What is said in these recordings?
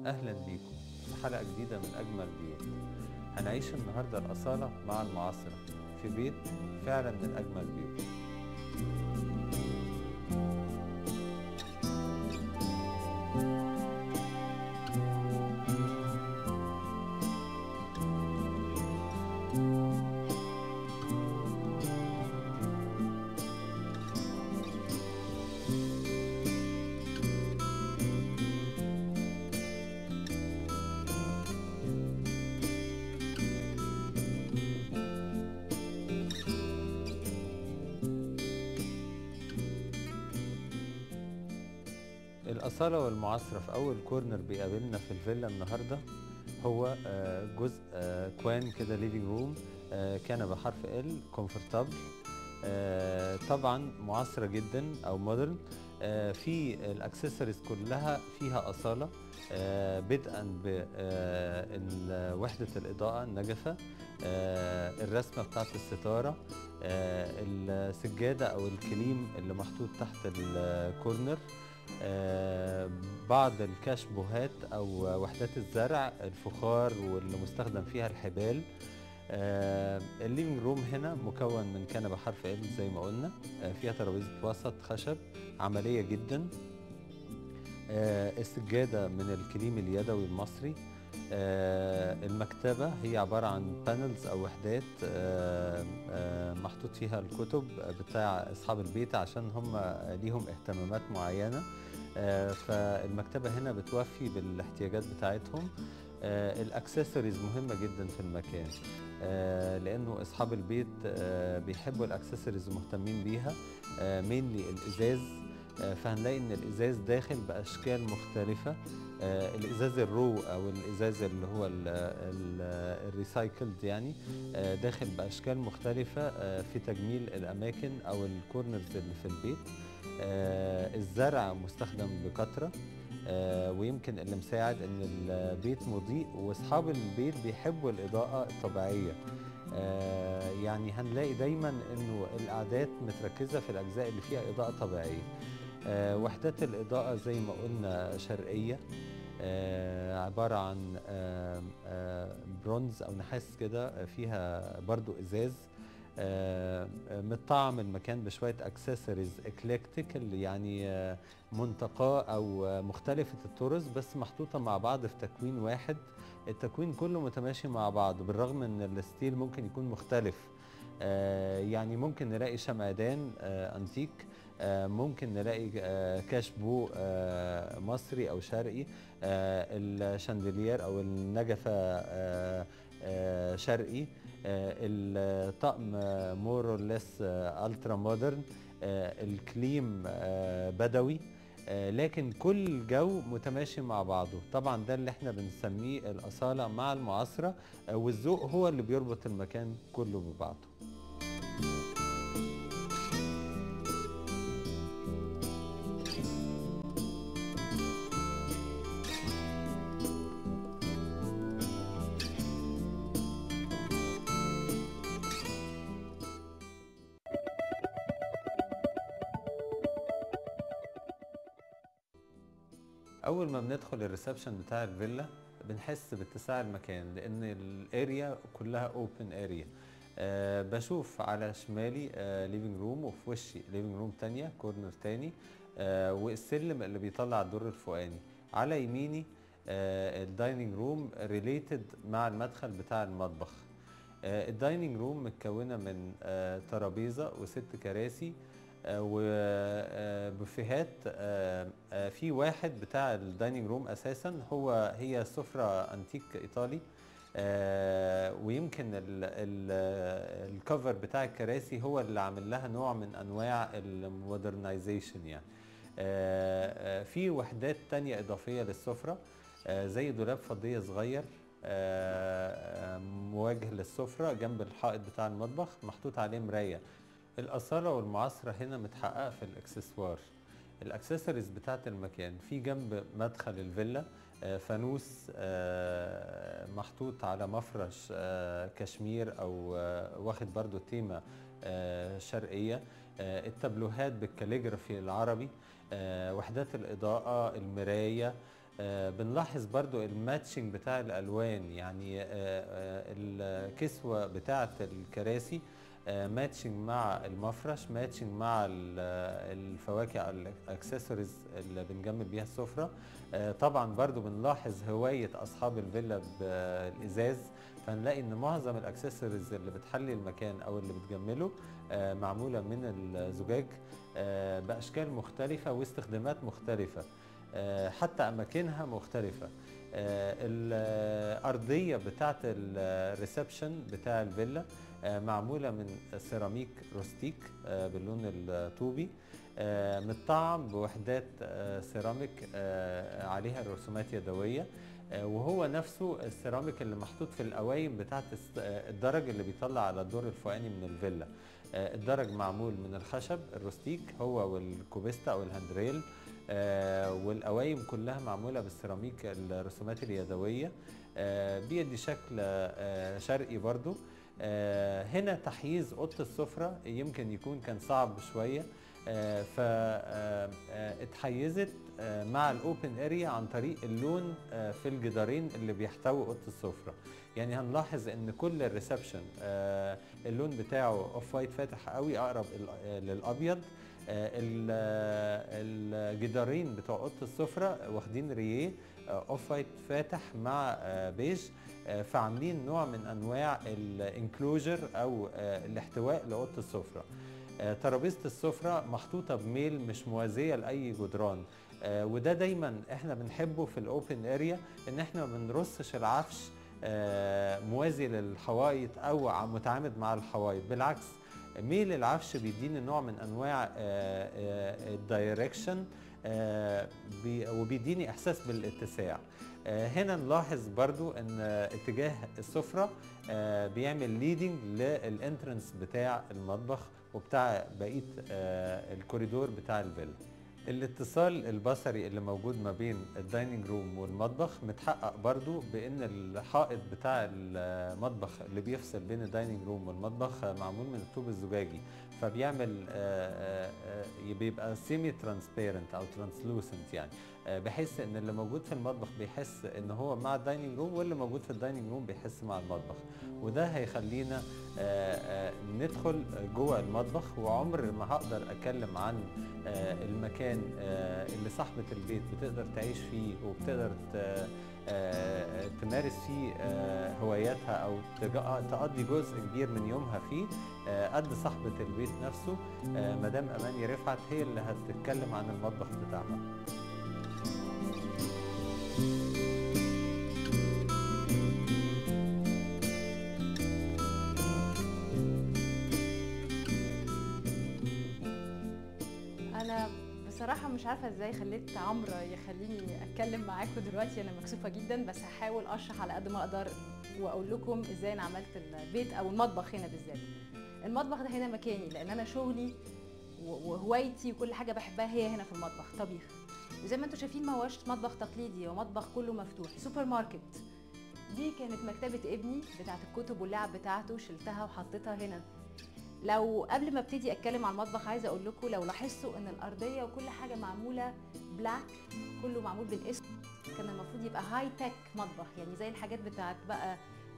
أهلا بيكم في حلقة جديدة من أجمل بيوت هنعيش النهاردة الأصالة مع المعاصرة في بيت فعلا من أجمل بيوت الأصالة والمعاصرة في أول كورنر بيقابلنا في الفيلا النهاردة هو آه، جزء آه، كوان كده ليفينج روم كان بحرف ال كومفورتابل طبعا معاصرة جدا أو مودرن في الأكسسوارز كلها فيها أصالة آه، بدءا بوحدة الإضاءة النجفة آه، الرسمة بتاعت الستارة آه، السجادة أو الكليم اللي محطوط تحت الكورنر آه، بعض الكاشبوهات او وحدات الزرع الفخار واللي مستخدم فيها الحبال آه، الليفنج روم هنا مكون من كنبه حرف ال زي ما قلنا آه، فيها ترابيزه وسط خشب عمليه جدا آه، السجاده من الكليم اليدوي المصري آه، المكتبة هي عبارة عن بانلز أو وحدات آه، آه، محطوط فيها الكتب بتاع أصحاب البيت عشان هم ليهم اهتمامات معينة آه، فالمكتبة هنا بتوفي بالاحتياجات بتاعتهم آه، الأكسسوارز مهمة جدا في المكان آه، لأنه أصحاب البيت آه، بيحبوا الأكسسوارز ومهتمين بيها مينلي الإزاز آه، فهنلاقي ان الازاز داخل باشكال مختلفه آه، الازاز الرو او الازاز اللي هو ال- ال- الريسايكلد يعني آه، داخل باشكال مختلفه آه، في تجميل الاماكن او الكورنرز اللي في البيت آه، الزرع مستخدم بكثره آه، ويمكن اللي مساعد ان البيت مضيء واصحاب البيت بيحبوا الاضاءه الطبيعيه آه، يعني هنلاقي دايما انه الاعداد متركزه في الاجزاء اللي فيها اضاءه طبيعيه آه، وحدات الإضاءة زي ما قلنا شرقية آه، عبارة عن آه، آه، برونز أو نحاس كده فيها برضو إزاز آه، آه، متطعم المكان بشوية اكسسوارز اكليكتيكال يعني آه، منتقاة أو آه، مختلفة الطرز بس محطوطة مع بعض في تكوين واحد التكوين كله متماشي مع بعض بالرغم ان الستيل ممكن يكون مختلف آه، يعني ممكن نلاقي شمعدان آه، انتيك آه، ممكن نلاقي آه، كاشبو آه، مصري او شرقي آه، الشاندلير او النجفه آه، آه، شرقي آه، الطقم مور ليس الترا مودرن الكليم آه، بدوي آه، لكن كل جو متماشي مع بعضه طبعا ده اللي احنا بنسميه الأصالة مع المعاصرة آه، والذوق هو اللي بيربط المكان كله ببعضه اول ما بندخل الريسبشن بتاع الفيلا بنحس باتساع المكان لان الاريا كلها اوبن اريا أه بشوف على شمالي ليفنج روم وفي وشي ليفنج روم تانية كورنر تاني أه والسلم اللي بيطلع الدور الفوقاني على يميني أه الدايننج روم ريليتد مع المدخل بتاع المطبخ آه، الدايننج روم متكونه من آه، ترابيزه وست كراسي وبوفيهات في واحد بتاع الدايننج روم اساسا هو هي سفره انتيك ايطالي آه، ويمكن ال- ال- الكفر بتاع الكراسي هو اللي عامل لها نوع من انواع المودرنايزيشن يعني آه، آه، في وحدات تانية اضافيه للسفره آه، زي دولاب فضيه صغير آه، آه، مواجه للسفره جنب الحائط بتاع المطبخ محطوط عليه مرايه الأصالة والمعاصرة هنا متحققة في الإكسسوار الأكسسوارز بتاعت المكان في جنب مدخل الفيلا آه، فانوس آه، محطوط على مفرش آه، كشمير أو آه، واخد برضو تيمة آه، شرقية آه، التابلوهات بالكاليجرافي العربي آه، وحدات الإضاءة المراية آه، بنلاحظ برضو الماتشنج بتاع الالوان يعني آه، آه، الكسوه بتاعه الكراسي ماتشنج مع المفرش ماتشنج مع ال- الفواكه الاكسسوارز اللي بنجمل بيها السفره آه، طبعا برضو بنلاحظ هوايه اصحاب الفيلا بالازاز فنلاقي ان معظم الاكسسوارز اللي بتحلي المكان او اللي بتجمله آه، معموله من الزجاج آه، باشكال مختلفه واستخدامات مختلفه آه، حتى اماكنها مختلفه آه، الارضيه بتاعه الريسبشن بتاع الفيلا آه، معموله من سيراميك روستيك آه، باللون الطوبي آه، متطعم بوحدات آه، سيراميك آه، عليها رسومات يدويه آه، وهو نفسه السيراميك اللي محطوط في القوايم بتاعه الس- آه، الدرج اللي بيطلع على الدور الفوقاني من الفيلا آه، الدرج معمول من الخشب الروستيك هو والكوبيستا او الهاندريل آه، والقوايم كلها معموله بالسيراميك الرسومات اليدويه آه، بيدي شكل آه، شرقي برضو آه، هنا تحييز اوضه السفره يمكن يكون كان صعب شويه فاتحيزت مع الاوبن اريا عن طريق اللون آه، في الجدارين اللي بيحتوي اوضه السفره يعني هنلاحظ ان كل الريسبشن آه، اللون بتاعه اوف وايت فاتح قوي اقرب ال- آه، للابيض آه، ال- آه، الجدارين بتوع اوضه السفره واخدين رييه اوف وايت فاتح مع آه، بيج آه، فعاملين نوع من انواع الانكلوجر او آه، الاحتواء لاوضه السفره آه، ترابيزه السفره محطوطه بميل مش موازيه لاي جدران آه، وده دايما احنا بنحبه في الاوبن اريا ان احنا ما بنرصش العفش آه، موازي للحوايط او ع- متعامد مع الحوايط بالعكس ميل العفش بيديني نوع من انواع الدايركشن وبيديني احساس بالاتساع آه، هنا نلاحظ برضو ان آه، اتجاه السفره آه، بيعمل ليدنج للانترنس بتاع المطبخ وبتاع بقيه آه، الكوريدور بتاع الفيلا الاتصال البصري اللي موجود ما بين الدايننج روم والمطبخ متحقق برضو بان الحائط بتاع المطبخ اللي بيفصل بين الدايننج روم والمطبخ معمول من الطوب الزجاجي فبيعمل آه، آه، آه، بيبقى سيمي ترانسبيرنت او ترانسلوسنت يعني آه، بحيث ان اللي موجود في المطبخ بيحس ان هو مع الدايننج روم واللي موجود في الدايننج روم بيحس مع المطبخ وده هيخلينا آه، آه، ندخل جوه المطبخ وعمر ما هقدر اتكلم عن آه، المكان آه، اللي صاحبة البيت بتقدر تعيش فيه وبتقدر ت- آه، تمارس فيه آه، هواياتها او تج- تقضي جزء كبير من يومها فيه آه، قد صاحبة البيت نفسه آه، مدام اماني رفعت هي اللي هتتكلم عن المطبخ بتاعها انا بصراحه مش عارفه ازاي خليت عمرو يخليني اتكلم معاكم دلوقتي انا مكسوفه جدا بس هحاول اشرح على قد ما اقدر واقول لكم ازاي انا عملت البيت او المطبخ هنا بالذات المطبخ ده هنا مكاني لان انا شغلي و- وهوايتي وكل حاجه بحبها هي هنا في المطبخ طبيخ وزي ما انتم شايفين ما هوش مطبخ تقليدي هو مطبخ كله مفتوح سوبر ماركت دي كانت مكتبه ابني بتاعت الكتب واللعب بتاعته شلتها وحطيتها هنا لو قبل ما ابتدي اتكلم عن المطبخ عايزه اقول لكم لو لاحظتوا ان الارضيه وكل حاجه معموله بلاك كله معمول بالاسم كان المفروض يبقى هاي تك مطبخ يعني زي الحاجات بتاعت بقى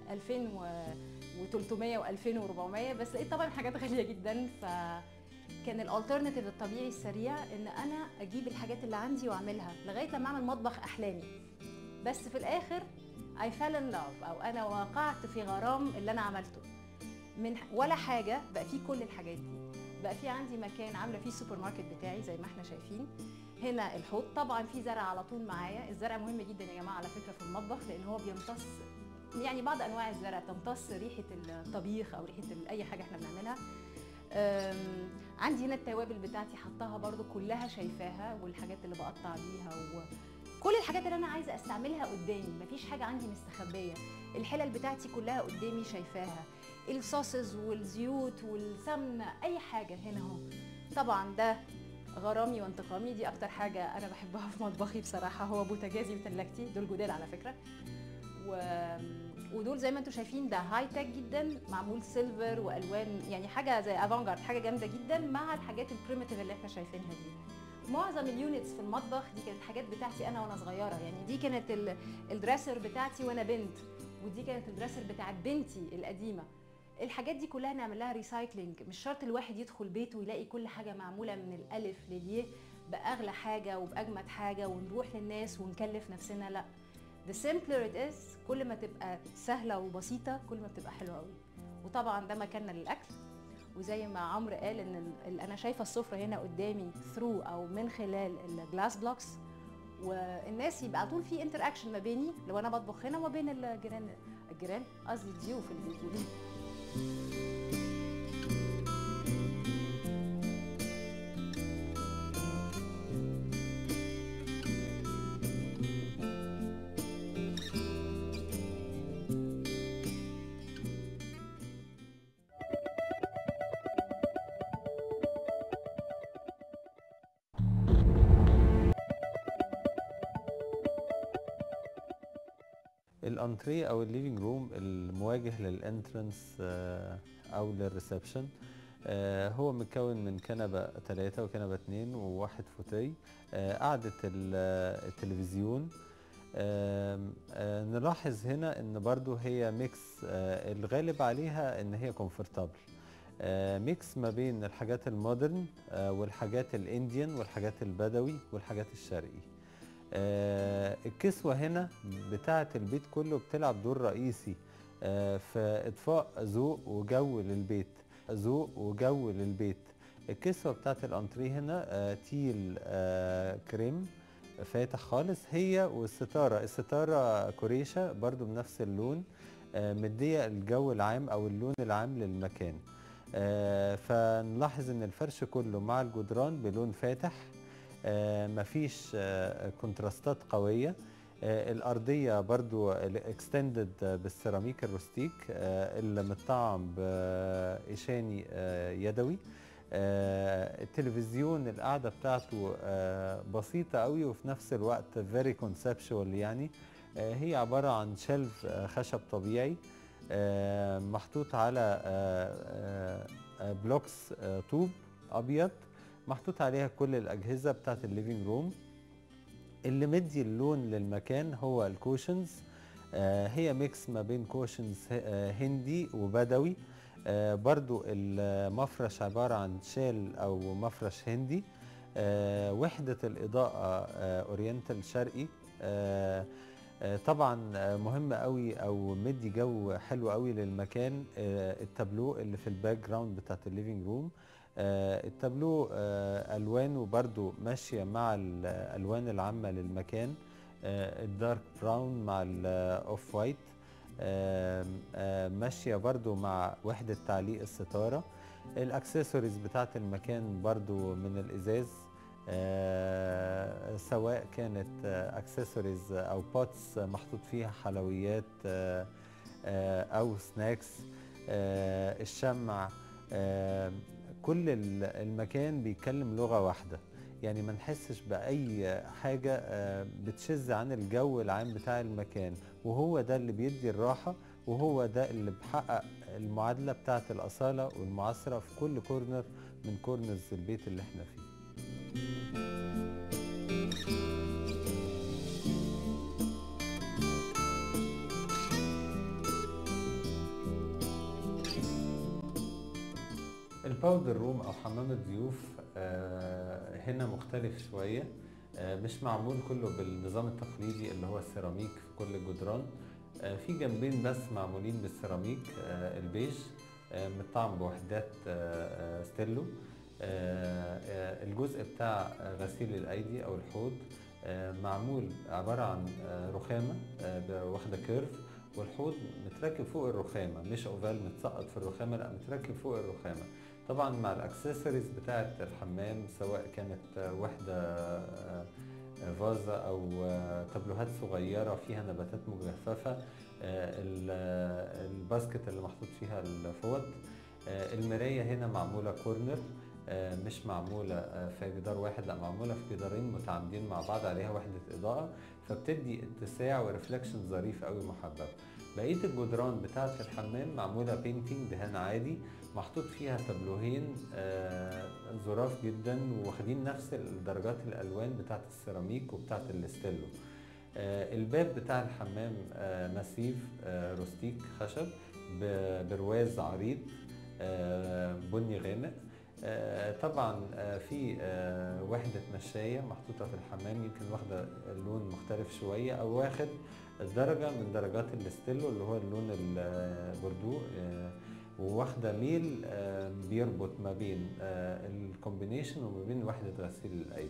2300 و2400 بس لقيت طبعا حاجات غاليه جدا ف كان الالترناتيف الطبيعي السريع ان انا اجيب الحاجات اللي عندي واعملها لغايه لما اعمل مطبخ احلامي بس في الاخر I fell in love او انا وقعت في غرام اللي انا عملته من ولا حاجه بقى فيه كل الحاجات دي بقى في عندي مكان عامله فيه السوبر ماركت بتاعي زي ما احنا شايفين هنا الحوض طبعا في زرع على طول معايا الزرع مهم جدا يا جماعه على فكره في المطبخ لان هو بيمتص يعني بعض انواع الزرع تمتص ريحه الطبيخ او ريحه ال- اي حاجه احنا بنعملها أم، عندي هنا التوابل بتاعتي حطاها برضو كلها شايفاها والحاجات اللي بقطع بيها وكل الحاجات اللي انا عايزه استعملها قدامي مفيش حاجه عندي مستخبيه الحلل بتاعتي كلها قدامي شايفاها الصوصز والزيوت والسمنه اي حاجه هنا اهو طبعا ده غرامي وانتقامي دي اكتر حاجه انا بحبها في مطبخي بصراحه هو بوتاجازي وتلاجتي دول جداد على فكره و... ودول زي ما انتم شايفين ده هاي تك جدا معمول سيلفر والوان يعني حاجه زي افانجارد حاجه جامده جدا مع الحاجات البريمتيف اللي احنا شايفينها دي معظم اليونتس في المطبخ دي كانت حاجات بتاعتي انا وانا صغيره يعني دي كانت ال- الدراسر بتاعتي وانا بنت ودي كانت الدراسر بتاعت بنتي القديمه الحاجات دي كلها نعمل لها ريسايكلينج مش شرط الواحد يدخل بيته ويلاقي كل حاجه معموله من الالف للياء باغلى حاجه وباجمد حاجه ونروح للناس ونكلف نفسنا لا the simpler it is كل ما تبقى سهله وبسيطه كل ما بتبقى حلوه قوي وطبعا ده مكاننا للاكل وزي ما عمرو قال ان ال- ال- انا شايفه السفره هنا قدامي ثرو او من خلال الجلاس بلوكس والناس يبقى على طول في انتر اكشن ما بيني لو انا بطبخ هنا وما بين الجيران الجيران قصدي الضيوف اللي بيجوا لي الانتريه او الليفينج روم المواجه للانترنس آه، او للريسبشن آه، هو متكون من كنبه ثلاثة وكنبه اثنين وواحد فوتيه آه، قعده ال- آه، التلفزيون آم، آه، نلاحظ هنا ان برضو هي ميكس آه، الغالب عليها ان هي كومفورتابل ميكس ما بين الحاجات المودرن آه، والحاجات الانديان والحاجات البدوي والحاجات الشرقي آه، الكسوة هنا بتاعة البيت كله بتلعب دور رئيسي آه، في إضفاء ذوق وجو للبيت ذوق وجو للبيت الكسوة بتاعة الأنتريه هنا آه، تيل آه، كريم فاتح خالص هي والستارة الستارة كوريشة برضو بنفس اللون آه، مدية الجو العام أو اللون العام للمكان آه، فنلاحظ ان الفرش كله مع الجدران بلون فاتح آه، مفيش آه، كونتراستات قوية آه، الأرضية برضو اكستندد بالسيراميك الروستيك آه، اللي متطعم بإشاني آه، يدوي آه، التلفزيون القعدة بتاعته آه، بسيطة قوي وفي نفس الوقت very conceptual يعني آه، هي عبارة عن شلف آه، خشب طبيعي آه، محطوط على آه، آه، آه، بلوكس آه، طوب أبيض محطوط عليها كل الأجهزة بتاعت الليفينج روم اللي مدي اللون للمكان هو الكوشنز آه، هي ميكس ما بين كوشنز آه، هندي وبدوي آه، برضو المفرش عبارة عن شال أو مفرش هندي آه، وحدة الإضاءة آه، أورينتال شرقي آه، آه، طبعا آه، مهم قوي او مدي جو حلو قوي للمكان آه، التابلو اللي في الباك جراوند بتاعت الليفينج روم آه، التابلو آه، الوانه برضو ماشيه مع الالوان العامه للمكان آه، الدارك براون مع الاوف وايت آم، آم، ماشيه برضو مع وحده تعليق الستاره الاكسسوارز بتاعت المكان برضو من الازاز آه، سواء كانت اكسسوارز او بوتس محطوط فيها حلويات آه، آه، او سناكس آه، الشمع آه، كل ال- المكان بيتكلم لغه واحده يعني ما نحسش باي حاجه آه، بتشذ عن الجو العام بتاع المكان وهو ده اللي بيدي الراحه وهو ده اللي بحقق المعادله بتاعه الاصاله والمعاصره في كل كورنر من كورنرز البيت اللي احنا فيه الباودر روم او حمام الضيوف آه، هنا مختلف شويه آه، مش معمول كله بالنظام التقليدي اللي هو السيراميك في كل الجدران آه، في جنبين بس معمولين بالسيراميك آه، البيج آه، متطعم بوحدات آه، آه، ستيلو آه، آه، الجزء بتاع غسيل الايدي او الحوض آه، معمول عباره عن آه، رخامه آه، واخده كيرف والحوض متركب فوق الرخامه مش اوفال متسقط في الرخامه لا متركب فوق الرخامه طبعا مع الاكسسوارز بتاعه الحمام سواء كانت آه، وحده آه، آه، فازه او آه، تابلوهات صغيره فيها نباتات مجففه آه، ال- آه، الباسكت اللي محطوط فيها الفوط آه، المرايه هنا معموله كورنر آه، مش معمولة آه، في جدار واحد لا معمولة في جدارين متعامدين مع بعض عليها وحدة إضاءة فبتدي اتساع ورفلكشن ظريف قوي محبب بقية الجدران بتاعة الحمام معمولة بينتينج دهان عادي محطوط فيها تابلوهين آه، ظراف جدا واخدين نفس درجات الألوان بتاعة السيراميك وبتاعة الاستيلو آه، الباب بتاع الحمام آه، مسيف آه، روستيك خشب ب- برواز عريض آه، بني غامق آه، طبعا آه، في آه، وحدة مشاية محطوطة في الحمام يمكن واخدة لون مختلف شوية أو واخد درجة من درجات الاستيلو اللي هو اللون البردو آه، وواخدة ميل آه، بيربط ما بين آه، الكومبينيشن وما بين وحدة غسيل الأيدي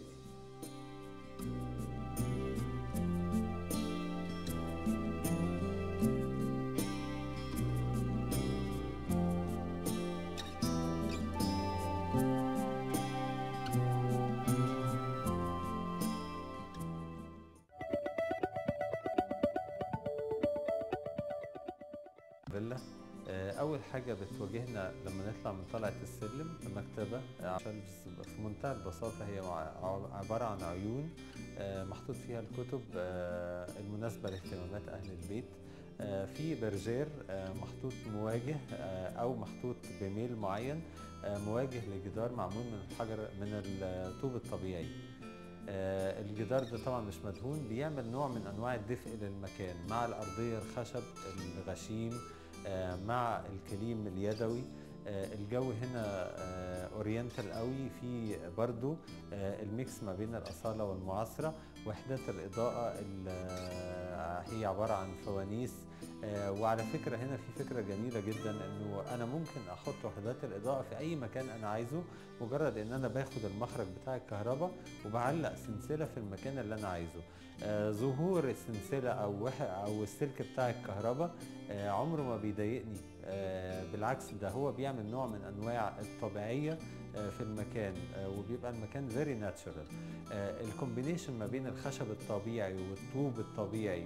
فيلا آه، اول حاجه بتواجهنا لما نطلع من طلعه السلم المكتبه آه، شلفز في منتهى البساطه هي ع- عباره عن عيون آه، محطوط فيها الكتب آه، المناسبه لاهتمامات اهل البيت آه، في برجير آه، محطوط مواجه آه، او محطوط بميل معين آه، مواجه لجدار معمول من الحجر من الطوب الطبيعي آه، الجدار ده طبعا مش مدهون بيعمل نوع من انواع الدفء للمكان مع الارضيه الخشب الغشيم آه، مع الكليم اليدوي آه، الجو هنا اورينتال قوي في برضو آه، الميكس ما بين الاصاله والمعاصره وحدات الاضاءه ال- آه، هي عباره عن فوانيس آه، وعلى فكره هنا في فكره جميله جدا انه انا ممكن احط وحدات الاضاءه في اي مكان انا عايزه مجرد ان انا باخد المخرج بتاع الكهرباء وبعلق سلسله في المكان اللي انا عايزه آه، ظهور السلسله او وح- او السلك بتاع الكهرباء آه، عمره ما بيضايقني آه، بالعكس ده هو بيعمل نوع من انواع الطبيعيه آه، في المكان آه، وبيبقى المكان فيري ناتشورال الكومبينيشن ما بين الخشب الطبيعي والطوب الطبيعي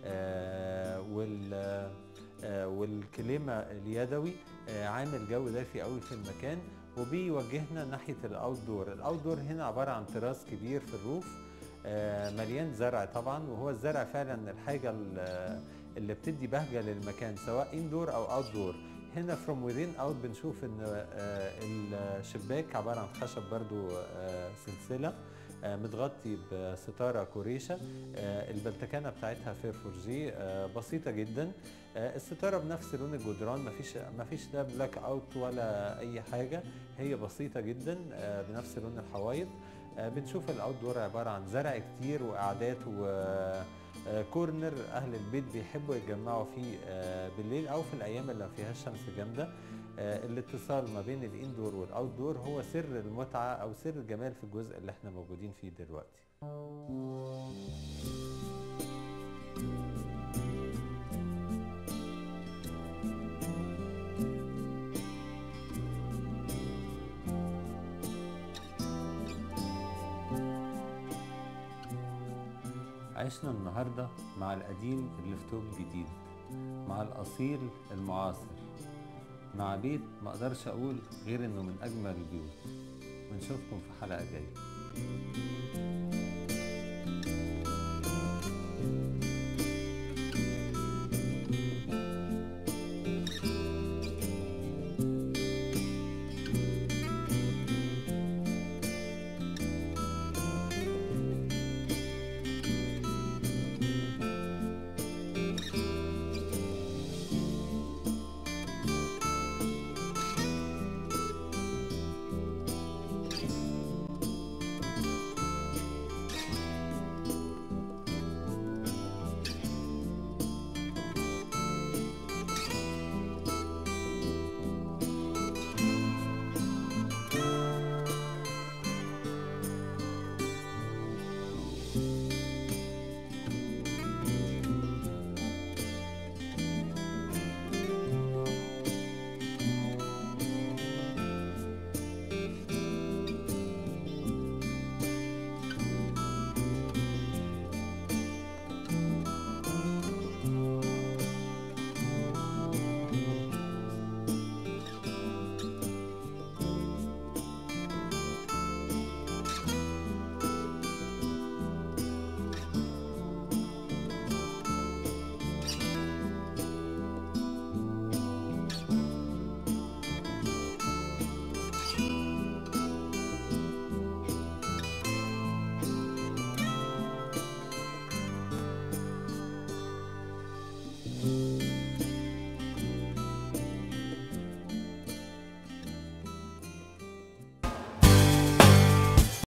آه، وال آه، والكليمه اليدوي آه، عامل جو دافي قوي في المكان وبيوجهنا ناحيه الاوت دور الاوت دور هنا عباره عن تراس كبير في الروف آه، مليان زرع طبعا وهو الزرع فعلا الحاجه ال- اللي بتدي بهجه للمكان سواء اندور او اوت دور هنا فروم within اوت بنشوف ان آه، الشباك عباره عن خشب برضو آه، سلسله آه، متغطي بستاره كوريشه آه، البلتكانه بتاعتها فير فورجي آه، بسيطه جدا آه، الستاره بنفس لون الجدران مفيش مفيش لا بلاك اوت ولا اي حاجه هي بسيطه جدا آه، بنفس لون الحوايط آه، بنشوف الاوت دور عباره عن زرع كتير وقعدات و آه، كورنر اهل البيت بيحبوا يتجمعوا فيه آه، بالليل او في الايام اللي ما فيهاش شمس جامده آه، الاتصال ما بين الاندور والاوت دور هو سر المتعه او سر الجمال في الجزء اللي احنا موجودين فيه دلوقتي عشنا النهاردة مع القديم اللي في توب جديد مع الأصيل المعاصر مع بيت ما أقدرش أقول غير إنه من أجمل البيوت ونشوفكم في حلقة جاية